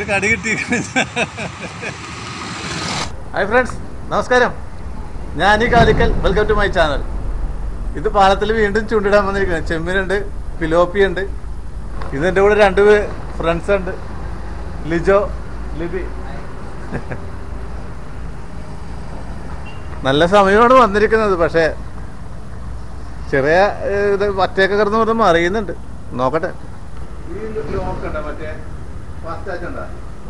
കടി കിട്ടി hi friends നമസ്കാരം ഞാൻ ഈ കാലിക്കൽ വെൽക്കം ടു മൈ ചാനൽ ഇത് പാലത്തിൽ വീണ്ടും ചൂണ്ടിടാൻ വന്നിരിക്കുന്നത് ചെമ്മീനുണ്ട് പിലോപ്പി ഉണ്ട് ഇതിൻ്റെ കൂടെ രണ്ട് ഫ്രണ്ട്സ് ഉണ്ട് ലിജോ ലിബി നല്ല സമയമാണ് വന്നിരിക്കുന്നത് പക്ഷേ ചെറിയ ഏഹ്, ഇത് വറ്റയൊക്കെ കിടന്ന് പറഞ്ഞ് മറിയുന്നുണ്ട് നോക്കട്ടെ ഈ ലോക്ക് ഉണ്ടോ മറ്റേ ഫാസ്റ്റ് ഉണ്ടോ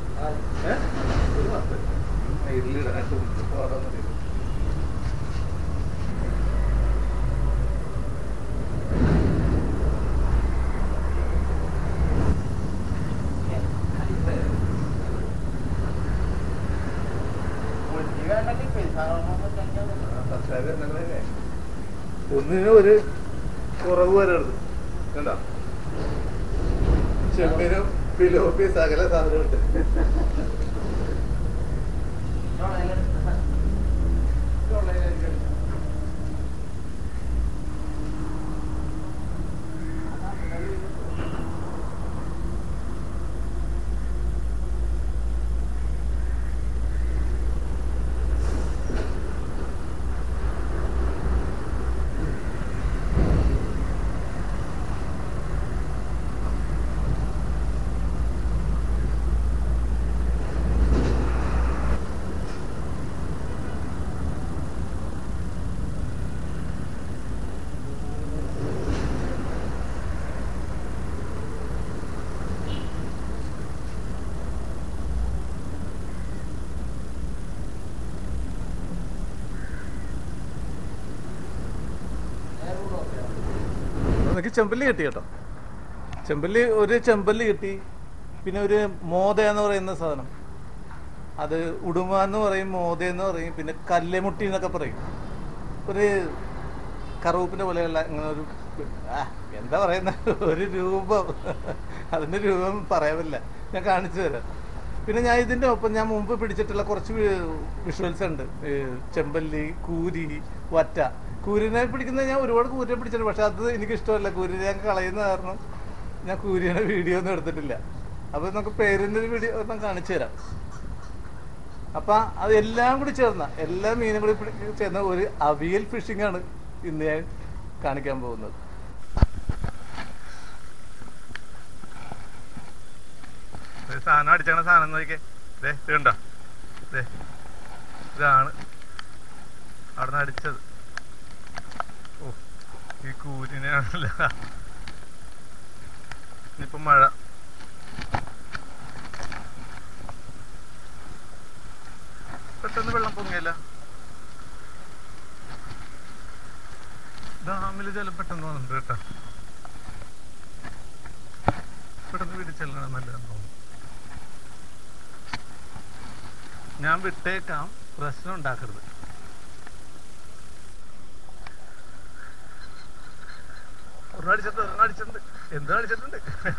ഒന്നിനും ഒരു കുറവ് വരരുത് കണ്ടോ ചെമ്മീനും പിലോപ്പി സകല സാധനമുണ്ട് എനിക്ക് ചെമ്പല്ലി കിട്ടി കേട്ടോ ചെമ്പല്ലി ഒരു ചെമ്പല്ലി കിട്ടി പിന്നെ ഒരു മോദ എന്ന് പറയുന്ന സാധനം അത് ഉടുമ എന്ന് പറയും മോദ എന്ന് പറയും പിന്നെ കല്ലുമുട്ടി എന്നൊക്കെ പറയും ഒരു കറുവപ്പിന്റെ പോലെയുള്ള ഇങ്ങനെ ഒരു ആ, എന്താ പറയുന്ന ഒരു രൂപം അതിന്റെ രൂപം പറയാനില്ല ഞാൻ കാണിച്ചു തരാം പിന്നെ ഞാൻ ഇതിന്റെ ഒപ്പം ഞാൻ മുമ്പ് പിടിച്ചിട്ടുള്ള കുറച്ച് വിഷ്വൽസ് ഉണ്ട് ഏ, ചെമ്പല്ലി കൂരി വറ്റ കൂരിനെ പിടിക്കുന്നത് ഞാൻ ഒരുപാട് കൂരിനെ പിടിച്ചിട്ടുണ്ട് പക്ഷെ അത് എനിക്ക് ഇഷ്ടമല്ല കൂരിനെ ഞാൻ കളയുന്ന കാരണം ഞാൻ കൂരിയുടെ വീഡിയോ ഒന്നും എടുത്തിട്ടില്ല അപ്പൊ നമുക്ക് പേരിന്റെ ഒരു വീഡിയോ ഒന്നും കാണിച്ചു തരാം അപ്പൊ അത് എല്ലാം കൂടി ചേർന്ന എല്ലാ മീനും കൂടി പിടി- ചേർന്ന ഒരു അവിയൽ ഫിഷിംഗ് ആണ് ഇന്ന് ഞാൻ കാണിക്കാൻ പോകുന്നത് ഒരു സാധനം അടിച്ചാണ് സാധനം നോക്കിയേ ദേ ഇത് കണ്ടോ ദേ ഇതാണ് അവിടെ നിന്ന് അടിച്ചത് ഓ ഈ കൂരിനെയാണല്ല ഇനിയിപ്പം മഴ പെട്ടെന്ന് വെള്ളം പൊങ്ങിയല്ല ഡാമിൽ ജലം പെട്ടെന്ന് വന്നിട്ടുണ്ട് കേട്ടോ പെട്ടെന്ന് പിടിച്ചെല്ലാം നല്ലതെന്ന് തോന്നുന്നു ഞാൻ വിട്ടേക്കാം പ്രശ്നം ഉണ്ടാക്കരുത് ഒരെണ്ണം അടിച്ചിട്ടുണ്ട് ഒരെണ്ണം അടിച്ചിട്ടുണ്ട് എന്തോ അടിച്ചിട്ടുണ്ട്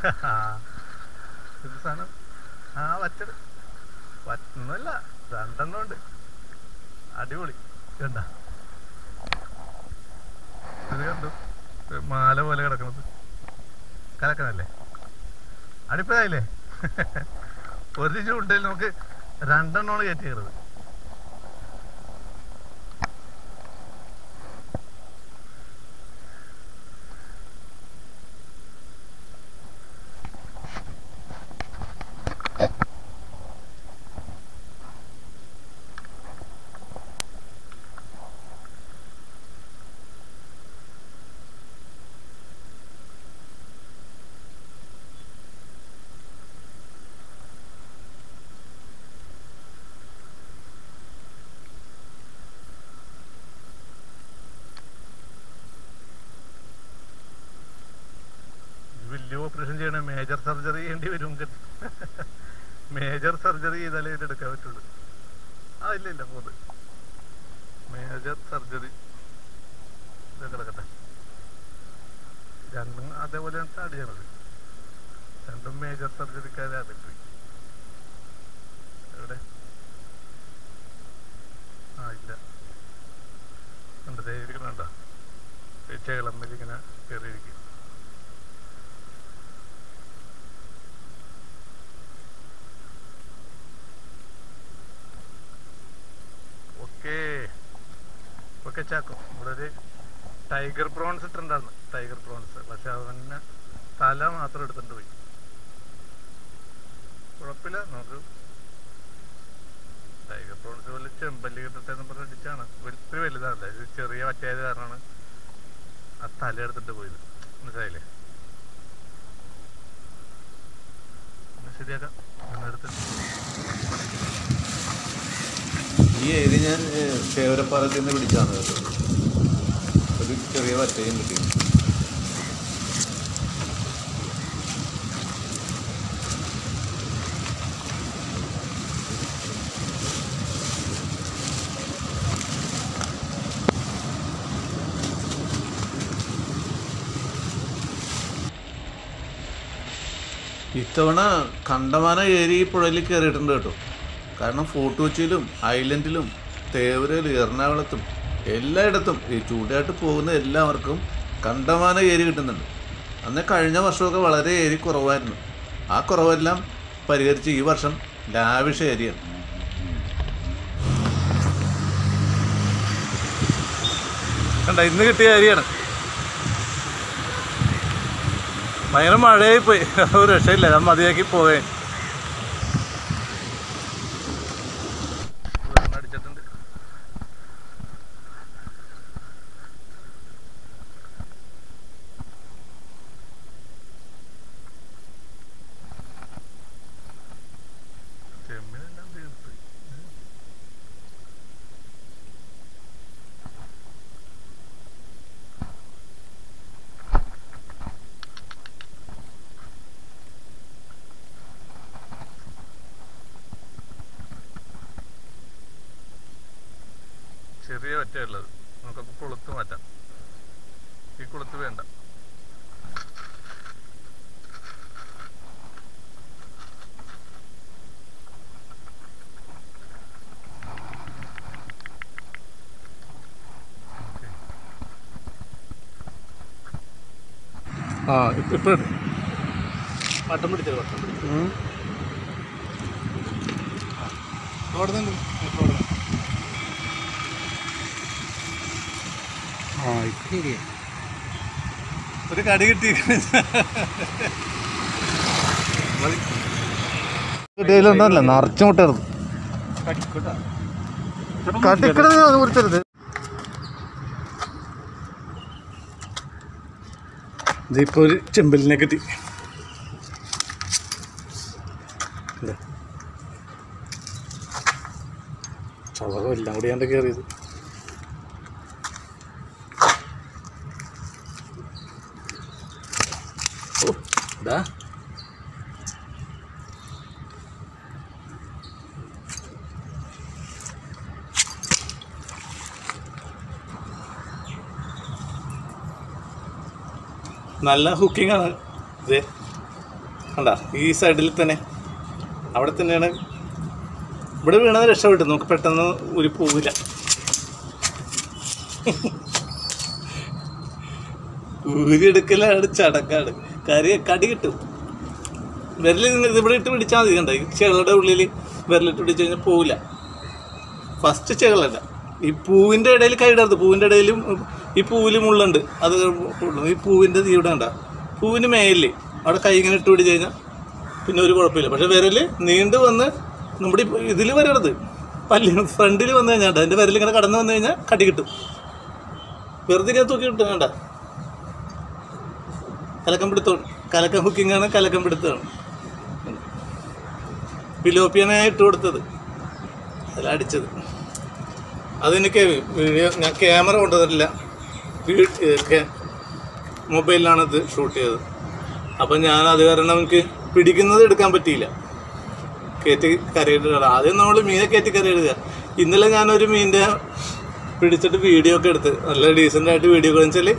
ഇത് സാധനം ആ വറ്റത് വറ്റൊന്നുമല്ല രണ്ടെണ്ണം ഉണ്ട് അടിപൊളി കണ്ട ഇത് കണ്ടു ഒരു മാല പോലെ കിടക്കണത് കലക്കണല്ലേ അടിപ്പതായില്ലേ ഒരു ചൂണ്ടയിൽ നമുക്ക് രണ്ടെണ്ണമാണ് കയറ്റിയത് വലിയ ഓപ്പറേഷൻ ചെയ്യണ മേജർ സർജറി ചെയ്യേണ്ടി വരും മേജർ സർജറി ചെയ്താലേ ഇത് എടുക്കാൻ പറ്റുള്ളൂ ആ ഇല്ല ഇല്ല പോത് മേജർ സർജറി ഇത് കിടക്കട്ടെ രണ്ടും അതേപോലെയാണ് സ്റ്റാർട്ട് ചെയ്യണത് രണ്ടും മേജർ സർജറിക്കാരെ അതിട്ട് എവിടെ ആ ഇല്ല ഉണ്ട് ദേ ഇരിക്കണുണ്ടോ ചേളമ്മിൽ ഇങ്ങനെ കയറിയിരിക്കും കെ ചാക്കോ ഇവിടെ ഒരു ടൈഗർ പ്രോൺസ് ഇട്ടിട്ടുണ്ടായിരുന്നു ടൈഗർ പ്രോൺസ് പക്ഷെ അവന് തല മാത്രം എടുത്തിട്ട് പോയി കുഴപ്പമില്ല നമുക്ക് ടൈഗർ പ്രോൺസ് പോലെ ചെമ്പല്ലി കിട്ടട്ടെ എന്ന് പറഞ്ഞ് അടിച്ചാണ് ഒത്തിരി വലുതാണല്ലേ ഇത് ചെറിയ വറ്റയായത് കാരണമാണ് ആ തല എടുത്തിട്ട് പോയത് മനസ്സിലായില്ലേ എന്നാ ശരിയാക്കാം എന്നെടുത്ത് ഈ ഏരി ഞാൻ ചേവരപ്പാലത്തിൽ നിന്ന് പിടിച്ചാണ് കേട്ടോ ഒരു ചെറിയ വറ്റയും കിട്ടി ഇത്തവണ കണ്ടമാന ഏരി ഈ പുഴയിൽ കയറിയിട്ടുണ്ട് കേട്ടോ കാരണം ഫോർട്ട് കൊച്ചിയിലും ഐലൻഡിലും തേവരയിലും എറണാകുളത്തും എല്ലായിടത്തും ഈ ചൂടായിട്ട് പോകുന്ന എല്ലാവർക്കും കണ്ടമാന ഏരി കിട്ടുന്നുണ്ട് അന്ന് കഴിഞ്ഞ വർഷമൊക്കെ വളരെ ഏരി കുറവായിരുന്നു ആ കുറവെല്ലാം പരിഹരിച്ച് ഈ വർഷം ലാവിഷ ഏരിയാണ് കണ്ട ഇന്ന് കിട്ടിയ അരിയാണ് ഭയങ്കര മഴയായി പോയി ഒരു രക്ഷയില്ല ഞാൻ മതിയാക്കി പോവേ അടിച്ചിട്ടുണ്ട് ചെമ്മീനെല്ലാം തീർത്ത് ചെറിയ ഒറ്റയുള്ളത് നമുക്കപ്പോൾ കൊളുത്ത് മാറ്റാം ഈ കൊളുത്ത് വേണ്ട ആ ഇപ്പം വട്ടം പിടിച്ചത് വട്ടം പിടിച്ചത് ഓടുന്നുണ്ട് ഓടുന്നു ആ ഇപ്പൊ ശരിയാ ഒരു കടി കിട്ടി കിട്ടിയതിലുണ്ടല്ലോ നിറച്ചു മുട്ടരുത് കട്ടിക്കണത് കുറിച്ചരുത് ഇതിപ്പോ ഒരു ചെമ്പലിനെ കിട്ടി ഇതാ. ചവകം എല്ലാം കൂടി ഞാൻ കയറിയത് ഓ ഇതാ നല്ല ഹുക്കിംഗ് ആണ് ഇത് കണ്ട ഈ സൈഡിൽ തന്നെ അവിടെ തന്നെയാണ് ഇവിടെ വീണത് രക്ഷപ്പെട്ടു നമുക്ക് പെട്ടെന്ന് ഒരു പോവില്ല ഊരിയെടുക്കലാണ് ചടക്കാണ് കറി കടി കിട്ടും വിരൽ നിങ്ങൾ ഇവിടെ ഇട്ട് പിടിച്ചാൽ മതി കണ്ട ഈ ചെകളുടെ ഉള്ളിൽ വിരലിട്ട് പിടിച്ച് കഴിഞ്ഞാൽ പോവില്ല ഫസ്റ്റ് ചെകളല്ല ഈ പൂവിൻ്റെ ഇടയിൽ കൈയിടരുത് പൂവിൻ്റെ ഇടയിലും ഈ പൂവിൽ മുള്ളുണ്ട് അത് ഉള്ളു. ഈ പൂവിൻ്റെ തീ ഇവിടെ കണ്ട പൂവിന് മേലിൽ അവിടെ കൈ ഇങ്ങനെ ഇട്ട് പിടിച്ച് കഴിഞ്ഞാൽ പിന്നെ ഒരു കുഴപ്പമില്ല പക്ഷെ വിരൽ നീണ്ടു വന്ന് നമ്മുടെ ഇതിൽ വരരുത് പല്ലി ഫ്രണ്ടിൽ വന്നു കഴിഞ്ഞാൽ അതിൻ്റെ വിരൽ ഇങ്ങനെ കടന്നു വന്നു കഴിഞ്ഞാൽ കടി കിട്ടും വെറുതെ ഇങ്ങനെ തൂക്കി കിട്ടും വേണ്ട കലക്കം പിടുത്തം കലക്കം ഹുക്കിംഗ് ആണ് കലക്കം പിടുത്തമാണ് പിലോപ്പിയാണ് ഞാൻ ഇട്ട് കൊടുത്തത് അതിലടിച്ചത് അതെനിക്ക് വീഡിയോ ഞാൻ ക്യാമറ കൊണ്ടുവന്നിട്ടില്ല വീ- ഏ, ക്യാ- മൊബൈലിലാണ് ഇത് ഷൂട്ട് ചെയ്തത് അപ്പം ഞാൻ അത് കാരണം എനിക്ക് പിടിക്കുന്നത് എടുക്കാൻ പറ്റിയില്ല കയറ്റി കരയിടുക ആദ്യം നമ്മൾ മീനെ കയറ്റി കരയിടുക ഇന്നലെ ഞാനൊരു മീനിൻ്റെ പിടിച്ചിട്ട് വീഡിയോ ഒക്കെ എടുത്ത് നല്ല ഡീസൻ്റ് ആയിട്ട് വീഡിയോ ഒക്കെ വെച്ചാൽ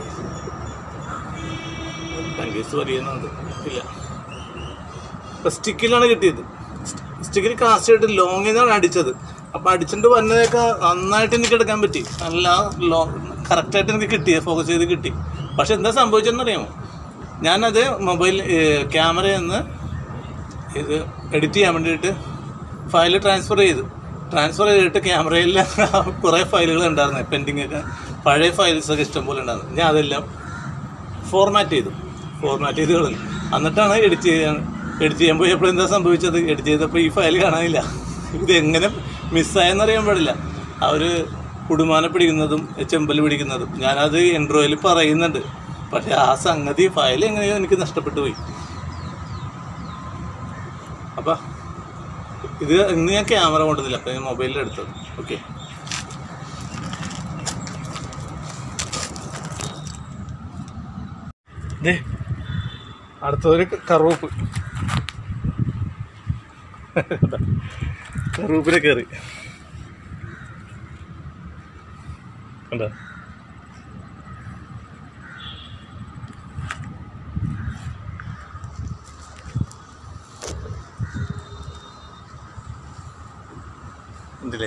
കൺഫ്യൂസ് പറയുന്നുണ്ട് ഇല്ല ഇപ്പം സ്റ്റിക്കിലാണ് കിട്ടിയത് സ്റ്റിക്കിൽ കാസ്റ്റ് ആയിട്ട് ലോങ്ങിൽ നിന്നാണ് അടിച്ചത് അപ്പം അടിച്ചിട്ട് വന്നതൊക്കെ നന്നായിട്ട് എനിക്ക് എടുക്കാൻ പറ്റി നല്ല ലോ കറക്റ്റായിട്ട് എനിക്ക് കിട്ടി ഫോക്കസ് ചെയ്ത് കിട്ടി പക്ഷെ എന്താ സംഭവിച്ചതെന്ന് അറിയാമോ ഞാനത് മൊബൈൽ ക്യാമറയിൽ നിന്ന് ഇത് എഡിറ്റ് ചെയ്യാൻ വേണ്ടിയിട്ട് ഫയൽ ട്രാൻസ്ഫർ ചെയ്തു ട്രാൻസ്ഫർ ചെയ്തിട്ട് ക്യാമറയിൽ കുറേ ഫയലുകൾ ഉണ്ടായിരുന്നു പെൻഡിങ് ഒക്കെ പഴയ ഫയൽസ് ഒക്കെ ഇഷ്ടംപോലെ ഉണ്ടായിരുന്നു ഞാൻ അതെല്ലാം ഫോർമാറ്റ് ചെയ്തു ഫോർമാറ്റ് ചെയ്ത് കളഞ്ഞു എന്നിട്ടാണ് എഡിറ്റ് ചെയ്യാൻ എഡിറ്റ് ചെയ്യാൻ പോയപ്പോൾ എന്താ സംഭവിച്ചത് എഡിറ്റ് ചെയ്തപ്പോൾ ഈ ഫയൽ കാണാനില്ല ഇത് എങ്ങനെ മിസ്സായെന്ന് അറിയാൻ പാടില്ല അവർ കുടുമാനെ പിടിക്കുന്നതും ചെമ്പൽ പിടിക്കുന്നതും ഞാനത് ഇൻട്രോയിൽ പറയുന്നുണ്ട് പക്ഷെ ആ സംഗതി ഫയൽ എങ്ങനെയോ എനിക്ക് നഷ്ടപ്പെട്ടു പോയി അപ്പം ഇത് ഇന്ന് ഞാൻ ക്യാമറ കൊണ്ടുവന്നില്ല അപ്പം ഞാൻ മൊബൈലിൽ എടുത്തത് ഓക്കെ ദേ അടുത്തൊരു കറുവപ്പ് കറുവപ്പിനെ കയറി കണ്ടോ ഉണ്ടല്ലേ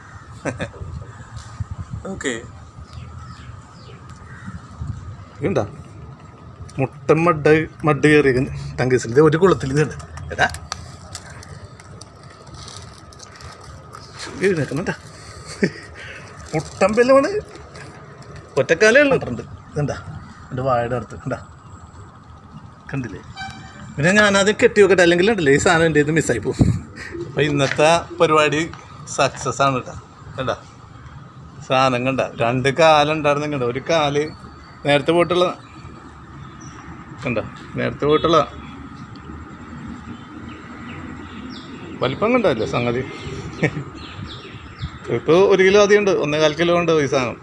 ഓക്കെ ഇണ്ടാ മുട്ടൻ മഡ് മഡ് കയറി ടങ്കീസിൽ ഇത് ഒരു കുളത്തിൽ ഇതുണ്ട് ഏതാ എഴുന്നേക്കുന്നുണ്ടാ മുട്ടൻ ബലമാണ് ഒറ്റക്കാലേ ഉള്ളിട്ടുണ്ട് ഇതുണ്ടാ എൻ്റെ വാഴയുടെ അടുത്ത് കണ്ടാ കണ്ടില്ലേ പിന്നെ ഞാനത് കെട്ടി വെക്കട്ടെ അല്ലെങ്കിൽ ഉണ്ടല്ലേ ഈ സാധനം എൻ്റെ ഇത് മിസ്സായി പോകും അപ്പോൾ ഇന്നത്തെ പരിപാടി സക്സസ് ആണ് കേട്ടോ കണ്ടാ സാധനം കണ്ട രണ്ട് കാലുണ്ടായിരുന്നു കണ്ട ഒരു കാല് നേരത്തെ പോയിട്ടുള്ള കണ്ട നേരത്തെ പോയിട്ടുള്ള വലിപ്പം കണ്ടല്ലേ സംഗതി ഇപ്പോൾ ഒരു കിലോ അധികം ഉണ്ട് ഒന്നേകാൽ കിലോ ഉണ്ട് ഈ സാധനം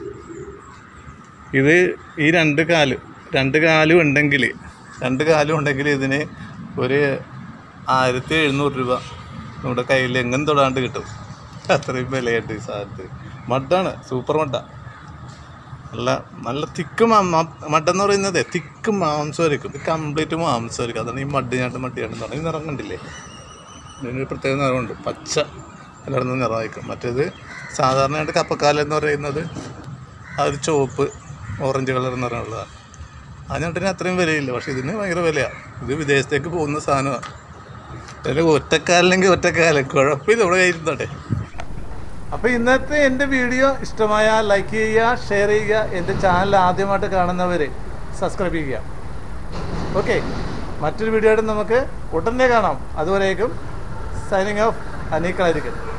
ഇത് ഈ രണ്ട് കാല് രണ്ട് കാലും ഉണ്ടെങ്കിൽ രണ്ട് കാലും ഉണ്ടെങ്കിൽ ഇതിന് ഒരു ആയിരത്തി എഴുന്നൂറ് രൂപ നമ്മുടെ കയ്യിൽ എങ്ങനെ തൊടാണ്ട് കിട്ടും അത്രയും വിലയുണ്ട് ഈ സാധനത്ത് മഡാണ് സൂപ്പർ മഡ നല്ല നല്ല തിക്ക് മഡെന്ന് പറയുന്നത് തിക്ക് മാംസമായിരിക്കും ഇത് കംപ്ലീറ്റ് മാംസമായിരിക്കും അതാണ് ഈ മഡ് ഞാണ്ട് മഡിയാണ്ട് പറഞ്ഞാൽ ഈ നിറം കണ്ടില്ലേ ഇതിനൊരു പ്രത്യേക നിറമുണ്ട് പച്ച കലർന്ന നിറമായിരിക്കും മറ്റേത് സാധാരണയായിട്ട് കപ്പക്കാലം എന്ന് പറയുന്നത് ആ ഒരു ചുവപ്പ് ഓറഞ്ച് കളർ നിറമുള്ളതാണ് ആ ഞണ്ടിന് അത്രയും വിലയില്ല പക്ഷെ ഇതിന് ഭയങ്കര വിലയാണ് ഇത് വിദേശത്തേക്ക് പോകുന്ന സാധനമാണ് അതിൽ ഒറ്റക്കാലില്ലെങ്കിൽ ഒറ്റക്കാലം കുഴപ്പമില്ല ഇവിടെ കയ്യിരുന്നോട്ടെ അപ്പോൾ ഇന്നത്തെ എൻ്റെ വീഡിയോ ഇഷ്ടമായാൽ ലൈക്ക് ചെയ്യുക ഷെയർ ചെയ്യുക എൻ്റെ ചാനൽ ആദ്യമായിട്ട് കാണുന്നവർ സബ്സ്ക്രൈബ് ചെയ്യുക ഓക്കെ മറ്റൊരു വീഡിയോ ആയിട്ട് നമുക്ക് ഉടനെ കാണാം അതുവരേക്കും സൈനിങ് ഓഫ് അനീക്കളായിരിക്കും